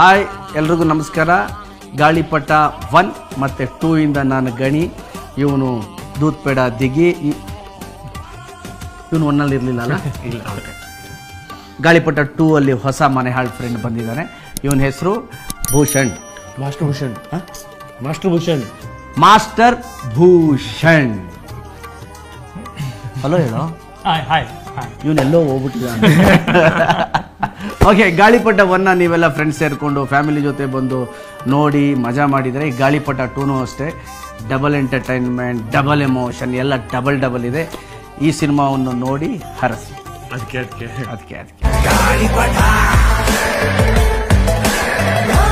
hi ಎಲ್ರಿಗೂ ನಮಸ್ಕಾರ ಗಾಳಿಪಟ ಒನ್ ಮತ್ತು ಟೂ ಇಂದ ನಾನು ಗಣಿ ಇವನು ದೂತ್ ಪೇಡ ದಿಗಿ ಇವನು ಒನ್ನಲ್ಲಿ ಇರಲಿಲ್ಲ ಅಲ್ಲ ಇಲ್ಲ ಓಕೆ ಗಾಳಿಪಟ ಟೂ ಅಲ್ಲಿ ಹೊಸ ಮನೆ ಹಾಳು ಫ್ರೆಂಡ್ ಬಂದಿದ್ದಾನೆ ಇವನ ಹೆಸರು Bhushan master Bhushan master Bhushan master Bhushan hello ಹೇಳೋ ಹಾಯ್ ಹಾಯ್ ಹಾಯ್ ಇವನೆಲ್ಲೋ ಹೋಗ್ಬಿಟ್ಟಿದ್ದಾನೆ ಓಕೆ ಗಾಳಿಪಟ ಒನ್ನ ನೀವೆಲ್ಲ ಫ್ರೆಂಡ್ಸ್ ಸೇರಿಕೊಂಡು ಫ್ಯಾಮಿಲಿ ಜೊತೆ ಬಂದು ನೋಡಿ ಮಜಾ ಮಾಡಿದರೆ ಈ ಗಾಳಿಪಟ ಟೂನು ಅಷ್ಟೇ ಡಬಲ್ ಎಂಟರ್ಟೈನ್ಮೆಂಟ್ ಡಬಲ್ ಎಮೋಷನ್ ಎಲ್ಲ ಡಬಲ್ ಡಬಲ್ ಇದೆ ಈ ಸಿನಿಮಾವನ್ನು ನೋಡಿ ಹರಸಿ ಅದಕ್ಕೆ ಅದಕ್ಕೆ ಅದಕ್ಕೆ ಅದಕ್ಕೆ